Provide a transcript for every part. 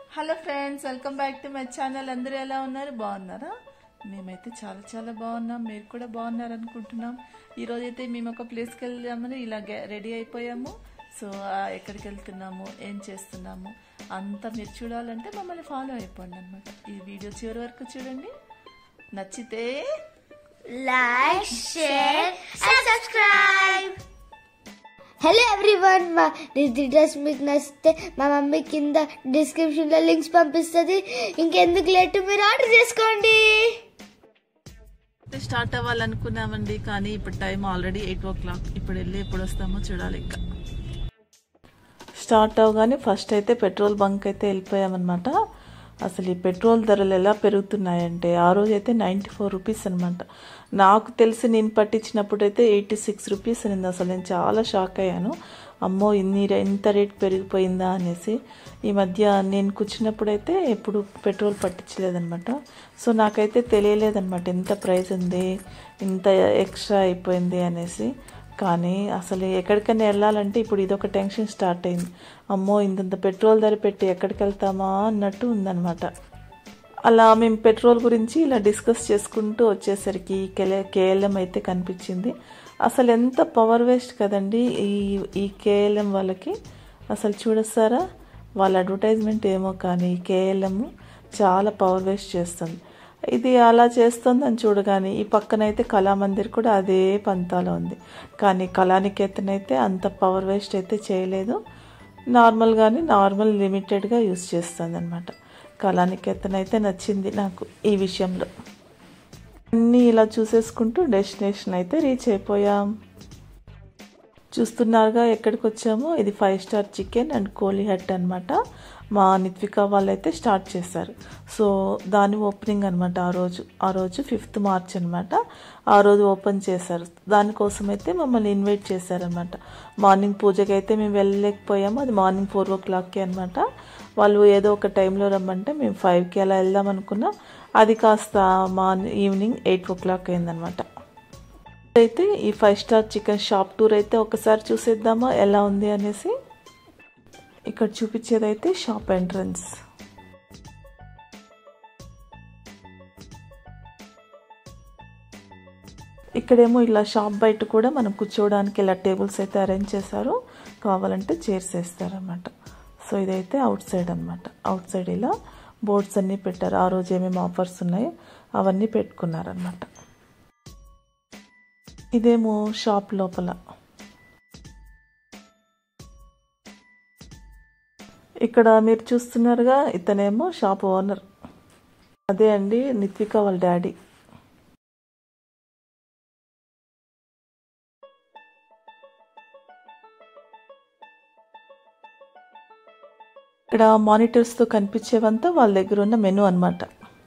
Hello friends welcome back to my channel అందరూ ఎలా ఉన్నారు బాగున్నారా మేమైతే చాలా చాలా బాగున్నాం మీరు కూడా బాగున్నారు అనుకుంటున్నాం ఈరోజు అయితే మేము ఒక ప్లేస్కి వెళ్దామని ఇలా రెడీ అయిపోయాము సో ఆ, ఎక్కడికి వెళ్తున్నాము ఏం చేస్తున్నాము అంతా మీరు చూడాలంటే మమ్మల్ని ఫాలో అయిపోండి అనమాట ఈ వీడియో చివరి వరకు చూడండి నచ్చితే like, share, and subscribe. Hello everyone మా ఇది డ్రెస్ మీకు నచ్చితే మా మమ్మీ కింద డిస్క్రిప్షన్లో లింక్స్ పంపిస్తుంది ఇంకెందుకు లేట్ మీరు ఆర్డర్ చేసుకోండి స్టార్ట్ అవ్వాలనుకున్నామండి కానీ ఇప్పుడు time already eight o'clock ఇప్పుడు వెళ్ళి ఎప్పుడు వస్తామో చూడాలి ఇంకా స్టార్ట్ అవగానే ఫస్ట్ అయితే పెట్రోల్ బంక్ అయితే వెళ్ళిపోయామన్నమాట అసలు ఈ పెట్రోల్ ధరలు ఎలా పెరుగుతున్నాయంటే ఆ రోజు అయితే నైంటీ ఫోర్ రూపీస్ అనమాట నాకు తెలిసి నేను పట్టించినప్పుడు అయితే ఎయిటీ సిక్స్ రూపీస్ అనింది అసలు నేను చాలా షాక్ అయ్యాను అమ్మో ఇన్ని రే- ఇంత రేట్ పెరిగిపోయిందా అనేసి ఈ మధ్య నేను కూర్చున్నప్పుడైతే ఎప్పుడు పెట్రోల్ పట్టించలేదనమాట సో నాకైతే తెలియలేదనమాట ఎంత ప్రైస్ ఉంది ఇంత ఎక్స్ట్రా అయిపోయింది అనేసి కానీ అసలు ఎక్కడికైనా వెళ్ళాలంటే ఇప్పుడు ఇదొక టెన్షన్ స్టార్ట్ అయింది అమ్మో ఇంతంత పెట్రోల్ ధర పెట్టి ఎక్కడికి వెళ్తామా అన్నట్టు ఉందన్నమాట అలా మేము పెట్రోల్ గురించి ఇలా డిస్కస్ చేసుకుంటూ వచ్చేసరికి కెలే కేఎల్ఎం అయితే కనిపించింది అసలు ఎంత పవర్ వేస్ట్ కదండి ఈ ఈ కేఎల్ఎం వాళ్ళకి అసలు చూడొస్తారా వాళ్ళ అడ్వర్టైజ్మెంట్ ఏమో కానీ కేఎల్ఎం చాలా పవర్ వేస్ట్ చేస్తుంది ఇది అలా చేస్తుందని చూడగానే ఈ పక్కనైతే కళామందిర్ కూడా అదే పంతాలో ఉంది కానీ కళానికేతన్ అయితే అంత పవర్ వేస్ట్ అయితే చేయలేదు నార్మల్గానే నార్మల్ లిమిటెడ్గా యూస్ చేస్తుంది అనమాట కళానికేతన్ అయితే నచ్చింది నాకు ఈ విషయంలో అన్నీ ఇలా చూసేసుకుంటూ డెస్టినేషన్ అయితే రీచ్ అయిపోయాం చూస్తున్నారుగా ఎక్కడికి వచ్చామో ఇది ఫైవ్ స్టార్ చికెన్ అండ్ కోలీ హట్ అనమాట మా నిత్విక వాళ్ళు అయితే స్టార్ట్ చేశారు సో దాని ఓపెనింగ్ అనమాట ఆ రోజు ఆ రోజు ఫిఫ్త్ మార్చ్ అనమాట ఆ రోజు ఓపెన్ చేశారు దానికోసం అయితే మమ్మల్ని ఇన్వైట్ చేశారనమాట మార్నింగ్ పూజకి అయితే మేము వెళ్ళలేకపోయాము అది మార్నింగ్ ఫోర్ ఓ క్లాక్కి అనమాట వాళ్ళు ఏదో ఒక టైంలో రమ్మంటే మేము ఫైవ్కి అలా వెళ్దాం అనుకున్నాం అది కాస్త morning evening eight o'clock అయిందనమాట అయితే ఈ five star chicken shop tour అయితే ఒకసారి చూసేద్దామా ఎలా ఉంది అనేసి ఇక్కడ చూపించేదైతే షాప్ ఎంట్రన్స్ ఇక్కడేమో ఇలా షాప్ బయట కూడా మనం కూర్చోవడానికి ఇలా టేబుల్స్ అయితే అరేంజ్ చేశారు కావాలంటే చైర్స్ వేస్తారనమాట సో ఇదైతే అవుట్ సైడ్ అనమాట అవుట్ సైడ్ ఇలా బోర్డ్స్ అన్నీ పెట్టారు ఆ రోజు ఏమేమి ఆఫర్స్ ఉన్నాయో అవన్నీ పెట్టుకున్నారనమాట ఇదేమో షాప్ లోపల ఇక్కడ మీరు చూస్తున్నారుగా ఇతనేమో షాప్ ఓనర్ అదే అండి నిత్విక వాళ్ళ డాడీ ఇక్కడ మానిటర్స్తో కనిపించేవంతా వాళ్ళ దగ్గర ఉన్న మెనూ అన్నమాట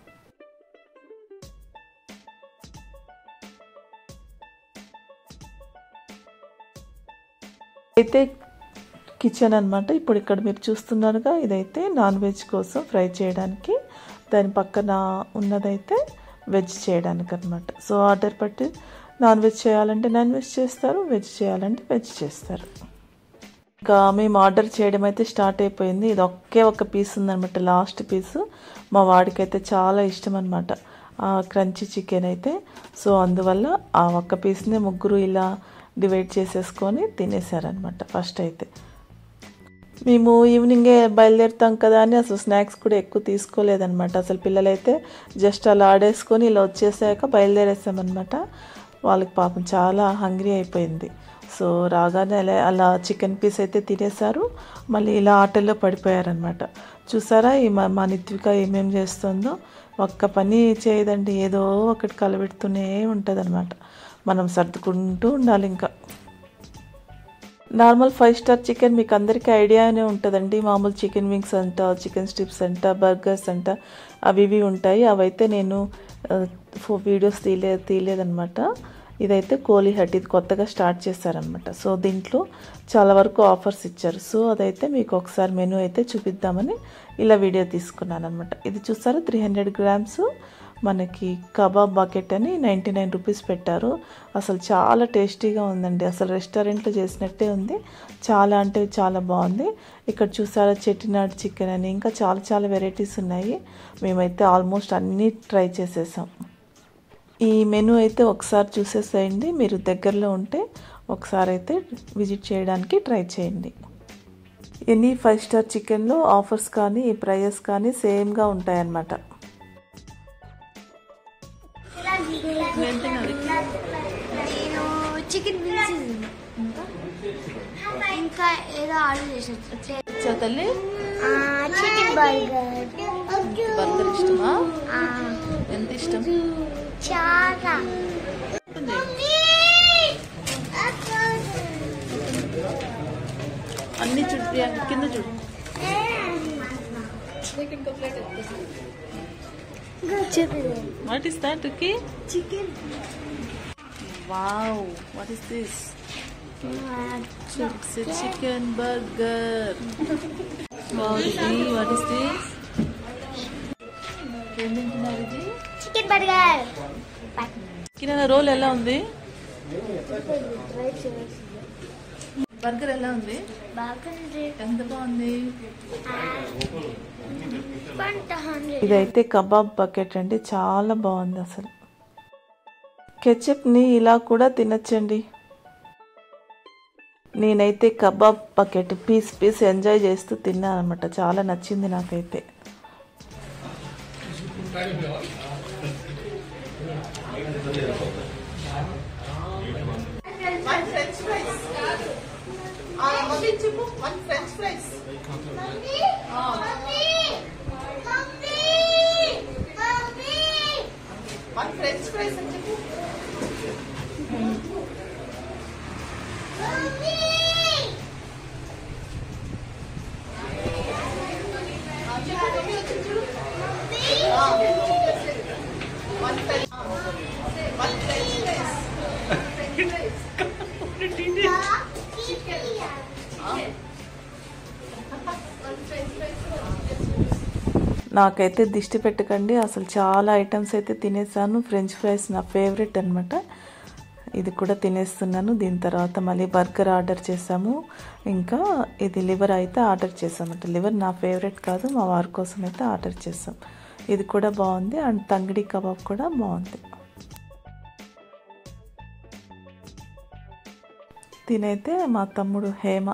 అయితే కిచెన్ అన్నమాట ఇప్పుడు ఇక్కడ మీరు చూస్తున్నారుగా ఇదైతే నాన్ వెజ్ కోసం ఫ్రై చేయడానికి దాని పక్కన ఉన్నదైతే వెజ్ చేయడానికి అనమాట సో ఆర్డర్ పట్టి నాన్ వెజ్ చేయాలంటే నాన్ వెజ్ చేస్తారు వెజ్ చేయాలంటే వెజ్ చేస్తారు ఇంకా మేము ఆర్డర్ చేయడం అయితే స్టార్ట్ అయిపోయింది ఇది ఒకే ఒక పీస్ ఉందన్నమాట లాస్ట్ పీస్ మా వాడికైతే చాలా ఇష్టం అనమాట ఆ క్రంచీ చికెన్ అయితే సో అందువల్ల ఆ ఒక్క పీస్ని ముగ్గురు ఇలా డివైడ్ చేసేసుకొని తినేసారనమాట ఫస్ట్ అయితే మేము ఈవినింగే బయలుదేరుతాం కదా అని అసలు స్నాక్స్ కూడా ఎక్కువ తీసుకోలేదన్నమాట అసలు పిల్లలైతే జస్ట్ అలా ఆడేసుకొని ఇలా వచ్చేసాక బయలుదేరేసామన్నమాట వాళ్ళకి పాపం చాలా హంగ్రీ అయిపోయింది సో రాగానే అలా అలా చికెన్ పీస్ అయితే తినేశారు మళ్ళీ ఇలా ఆటల్లో పడిపోయారనమాట చూసారా ఈ మా మా నిత్విక ఏమేం చేస్తుందో ఒక్క పని చేయదండి ఏదో ఒకటి కలబెడుతూనే ఉంటుంది మనం సర్దుకుంటూ ఉండాలి ఇంకా నార్మల్ ఫైవ్ స్టార్ చికెన్ మీకు అందరికీ ఐడియానే ఉంటుందండి మామూలు చికెన్ వింగ్స్ అంట చికెన్ స్ట్రిప్స్ అంట బర్గర్స్ అంట అవి ఇవి ఉంటాయి అవైతే నేను ఫో వీడియోస్ తీయలే తీయలేదనమాట ఇదైతే కోలీ హట్ ఇది కొత్తగా స్టార్ట్ చేశారనమాట సో దీంట్లో చాలా వరకు ఆఫర్స్ ఇచ్చారు సో అదైతే మీకు ఒకసారి మెనూ అయితే చూపిద్దామని ఇలా వీడియో తీసుకున్నాను అనమాట ఇది చూసారా త్రీ హండ్రెడ్ గ్రామ్స్ మనకి కబాబ్ బకెట్ అని నైంటీ నైన్ రూపీస్ పెట్టారు అసలు చాలా టేస్టీగా ఉందండి అసలు రెస్టారెంట్లో చేసినట్టే ఉంది చాలా అంటే చాలా బాగుంది ఇక్కడ చూసారా చెట్టినాడు చికెన్ అని ఇంకా చాలా చాలా వెరైటీస్ ఉన్నాయి మేమైతే ఆల్మోస్ట్ అన్నీ ట్రై చేసేసాం ఈ మెనూ అయితే ఒకసారి చూసేసేయండి మీరు దగ్గరలో ఉంటే ఒకసారి అయితే విజిట్ చేయడానికి ట్రై చేయండి ఎనీ ఫైవ్ స్టార్ చికెన్లో ఆఫర్స్ కానీ ప్రైజెస్ కానీ సేమ్గా ఉంటాయన్నమాట నేను చికెన్ వింగ్స్ ఇంకా ఏదో ఆర్డర్ చేసాను తల్లి చికెన్ బర్గర్ బర్గర్ ఇష్టమా ఎంత ఇష్టం చాలా అన్ని చూడు ప్రియాంక, కింద చూడు వాట్ ఇస్ దాట్ టుకి chicken wow what is this it's a chicken burger wow ఇది వాట్ ఇస్ దిస్ ఏం తింటున్నారు ఇది చికెన్ బర్గర్ కింద రోల్ ఎలా ఉంది బర్గర్ ఎలా ఉంది బాగుంది ఎంత బాగుంది హండ్రెడ్ ఇదైతే కబాబ్ బకెట్ అండి చాలా బాగుంది అసలు కెచప్ని ఇలా కూడా తినచ్చండి నేనైతే kebab bucket piece piece enjoy చేస్తూ తిన్నాను అనమాట చాలా నచ్చింది నాకైతే నాకైతే దిష్టి పెట్టకండి అసలు చాలా ఐటమ్స్ అయితే తినేసాను ఫ్రెంచ్ ఫ్రైస్ నా ఫేవరెట్ అనమాట ఇది కూడా తినేస్తున్నాను దీని తర్వాత మళ్ళీ బర్గర్ ఆర్డర్ చేసాము ఇంకా ఇది లివర్ అయితే ఆర్డర్ చేసామంట లివర్ నా ఫేవరెట్ కాదు మా వారి కోసం అయితే ఆర్డర్ చేసాం ఇది కూడా బాగుంది అండ్ తంగిడి కబాబ్ కూడా బాగుంది తినైతే మా తమ్ముడు హేమ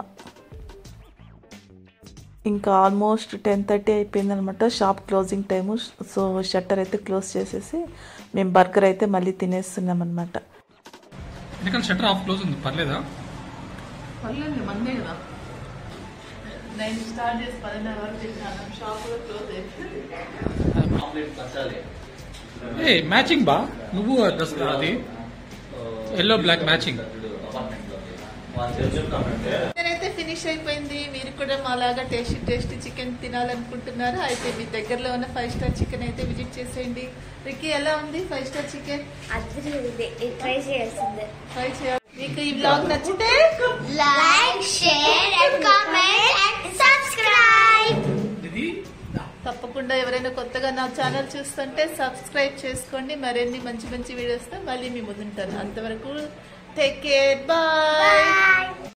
ఇంకా ఆల్మోస్ట్ టెన్ థర్టీ అయిపోయింది అనమాట shop closing time so shutter అయితే క్లోజ్ చేసేసి మేము బర్గర్ అయితే మళ్ళీ తినేస్తున్నాం అనమాట ఎందుకంటే షట్టర్ ఆఫ్ క్లోజ్ ఉంది పర్లేదా పర్లేదు మందే కదా నైన్ స్టార్ట్ చేసి పదిన్నర వరకు తిన్నాను షాప్ కూడా క్లోజ్ అయిపోయింది ఏ మ్యాచింగ్ బా నువ్వు డ్రెస్ అది ఎల్లో బ్లాక్ మ్యాచింగ్ అయితే ఫినిష్ అయిపోయింది మీరు కూడా మాలాగా టేస్టీ టేస్టీ చికెన్ తినాలనుకుంటున్నారా అయితే మీ దగ్గరలో ఉన్న ఫైవ్ స్టార్ చికెన్ అయితే విజిట్ చేసేయండి రిక్కీ ఎలా ఉంది ఫైవ్ స్టార్ చికెన్ అది ట్రై చేయాల్సిందే ట్రై చేయాలి మీకు ఈ బ్లాగ్ నచ్చితే like share and comment and subscribe తప్పకుండా ఎవరైనా కొత్తగా నా ఛానల్ చూస్తుంటే సబ్స్క్రైబ్ చేసుకోండి మరిన్ని మంచి మంచి వీడియోస్తో మళ్ళీ మీ ముందుంటాను అంతవరకు టేక్ కేర్ బాయ్ బాయ్